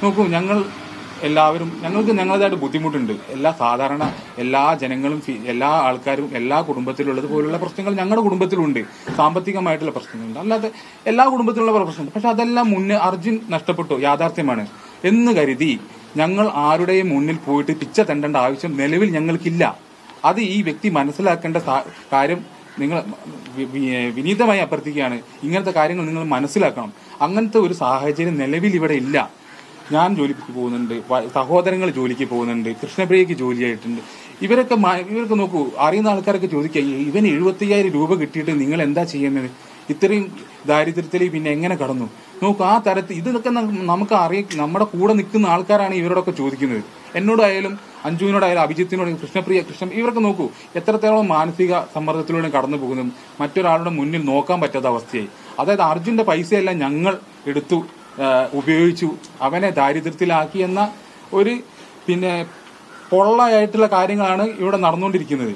നോക്കൂ ഞങ്ങൾ എല്ലാവരും ഞങ്ങൾക്ക് ഞങ്ങളുടേതായിട്ട് ബുദ്ധിമുട്ടുണ്ട് എല്ലാ സാധാരണ എല്ലാ ജനങ്ങളും ഫി- എല്ലാ ആൾക്കാരും എല്ലാ കുടുംബത്തിലുള്ളത് പോലുള്ള പ്രശ്നങ്ങൾ ഞങ്ങളുടെ കുടുംബത്തിലുണ്ട് സാമ്പത്തികമായിട്ടുള്ള പ്രശ്നങ്ങളുണ്ട് അല്ലാതെ എല്ലാ കുടുംബത്തിലുള്ള പ്രശ്നമുണ്ട് പക്ഷെ അതെല്ലാം മുന്നേ അർജുൻ നഷ്ടപ്പെട്ടു യാഥാർത്ഥ്യമാണ് എന്ന് കരുതി ഞങ്ങൾ ആരുടെയും മുന്നിൽ പോയിട്ട് പിച്ച തെണ്ടേണ്ട ആവശ്യം നിലവിൽ ഞങ്ങൾക്കില്ല അത് ഈ വ്യക്തി മനസ്സിലാക്കേണ്ട സാ- കാര്യം നിങ്ങൾ വി- വി- വിനീതമായി അഭ്യർത്ഥിക്കുകയാണ് ഇങ്ങനത്തെ കാര്യങ്ങൾ നിങ്ങൾ മനസ്സിലാക്കണം അങ്ങനത്തെ ഒരു സാഹചര്യം നിലവിൽ ഇവിടെ ഇല്ല ഞാൻ ജോലിക്ക് പോകുന്നുണ്ട് വ- സഹോദരങ്ങൾ ജോലിക്ക് പോകുന്നുണ്ട് കൃഷ്ണപ്രിയക്ക് ജോലിയായിട്ടുണ്ട് ഇവരൊക്കെ മ- ഇവരൊക്കെ നോക്കൂ അറിയുന്ന ആൾക്കാരൊക്കെ ചോദിക്കുക ഇവന് എഴുപത്തയ്യായിരം രൂപ കിട്ടിയിട്ട് നിങ്ങൾ എന്താ ചെയ്യുന്നത് ഇത്രയും ദാരിദ്ര്യത്തിൽ പിന്നെ എങ്ങനെ കടന്നു നോക്കൂ ആ തരത്തിൽ ഇതൊക്കെ ന- നമുക്ക് അറിയ നമ്മുടെ കൂടെ നിൽക്കുന്ന ആൾക്കാരാണ് ഇവരോടൊക്കെ ചോദിക്കുന്നത് എന്നോടായാലും അഞ്ജുവിനോടായാലും അഭിജിത്തിനോടും കൃഷ്ണപ്രിയ കൃഷ്ണ ഇവരൊക്കെ നോക്കൂ എത്രത്തോളം മാനസിക സമ്മർദ്ദത്തിലൂടെ കടന്നു പോകുന്നു മറ്റൊരാളുടെ മുന്നിൽ നോക്കാൻ പറ്റാത്ത അവസ്ഥയായി അതായത് അർജുന്റെ പൈസയെല്ലാം ഞങ്ങൾ എടുത്തു ആ, ഉപയോഗിച്ചു അവനെ ദാരിദ്ര്യത്തിലാക്കി എന്ന ഒരു പിന്നെ പൊള്ളയായിട്ടുള്ള കാര്യങ്ങളാണ് ഇവിടെ നടന്നുകൊണ്ടിരിക്കുന്നത്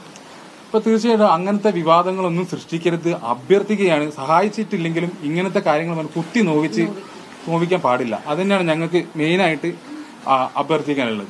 ഇപ്പൊ തീർച്ചയായിട്ടും അങ്ങനത്തെ വിവാദങ്ങളൊന്നും സൃഷ്ടിക്കരുത് അഭ്യർത്ഥിക്കുകയാണ് സഹായിച്ചിട്ടില്ലെങ്കിലും ഇങ്ങനത്തെ കാര്യങ്ങൾ നമ്മൾ കുത്തി നോവിച്ച് നോവിക്കാൻ പാടില്ല അത് തന്നെയാണ് ഞങ്ങൾക്ക് മെയിനായിട്ട് ആ, അഭ്യർത്ഥിക്കാനുള്ളത്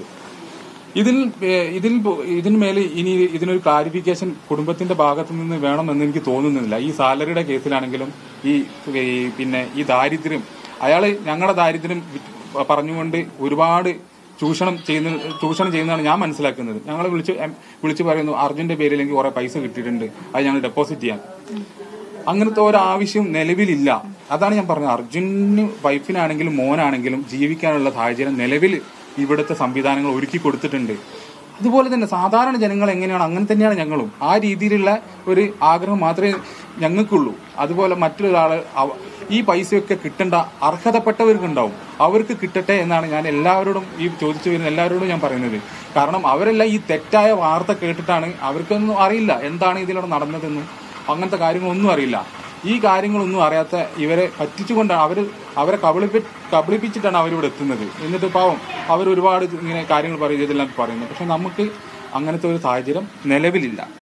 ഇതിൽ ഏഹ്, ഇതിൽ പോ- ഇതിന് മേലെ ഇനി ഇതിനൊരു ക്ലാരിഫിക്കേഷൻ കുടുംബത്തിന്റെ ഭാഗത്തു നിന്ന് വേണമെന്ന് എനിക്ക് തോന്നുന്നില്ല ഈ സാലറിയുടെ കേസിലാണെങ്കിലും ഈ ഈ പിന്നെ ഈ ദാരിദ്ര്യം അയാള് ഞങ്ങളുടെ ദാരിദ്ര്യം വി- പറഞ്ഞുകൊണ്ട് ഒരുപാട് ചൂഷണം ചെയ്യുന്ന ചൂഷണം ചെയ്യുന്നതാണ് ഞാൻ മനസ്സിലാക്കുന്നത് ഞങ്ങളെ വിളിച്ച് എം- വിളിച്ച് പറയുന്നു അർജുന്റെ പേരിൽ എനിക്ക് കുറെ പൈസ കിട്ടിയിട്ടുണ്ട് അത് ഞങ്ങൾ ഡെപ്പോസിറ്റ് ചെയ്യാൻ അങ്ങനത്തെ ഒരാവശ്യം നിലവിലില്ല അതാണ് ഞാൻ പറഞ്ഞത് അർജുന് വൈഫിനാണെങ്കിലും മോനാണെങ്കിലും ജീവിക്കാനുള്ള സാഹചര്യം നിലവിൽ ഇവിടുത്തെ സംവിധാനങ്ങൾ ഒരുക്കി കൊടുത്തിട്ടുണ്ട് അതുപോലെ തന്നെ സാധാരണ ജനങ്ങൾ എങ്ങനെയാണ് അങ്ങനെ തന്നെയാണ് ഞങ്ങളും ആ രീതിയിലുള്ള ഒരു ആഗ്രഹം മാത്രമേ ഞങ്ങൾക്കുള്ളൂ അതുപോലെ മറ്റൊരാള് അവ- ഈ പൈസയൊക്കെ കിട്ടേണ്ട അർഹതപ്പെട്ടവർക്കുണ്ടാവും അവർക്ക് കിട്ടട്ടെ എന്നാണ് ഞാൻ എല്ലാവരോടും ഈ ചോദിച്ചു വരുന്ന എല്ലാവരോടും ഞാൻ പറയുന്നത് കാരണം അവരെല്ലാം ഈ തെറ്റായ വാർത്ത കേട്ടിട്ടാണ് അവർക്കൊന്നും അറിയില്ല എന്താണ് ഇതിലൂടെ നടന്നതെന്നും അങ്ങനത്തെ കാര്യങ്ങളൊന്നും അറിയില്ല ഈ കാര്യങ്ങളൊന്നും അറിയാത്ത ഇവരെ പറ്റിച്ചുകൊണ്ടാണ് അവർ അവരെ കബളിപ്പി കബളിപ്പിച്ചിട്ടാണ് അവരിവിടെ എത്തുന്നത് എന്നിട്ട് പാവം അവർ ഒരുപാട് ഇങ്ങനെ കാര്യങ്ങൾ പറയും ഇതെല്ലാം പറയുന്നത് പക്ഷെ നമുക്ക് അങ്ങനത്തെ ഒരു സാഹചര്യം നിലവിലില്ല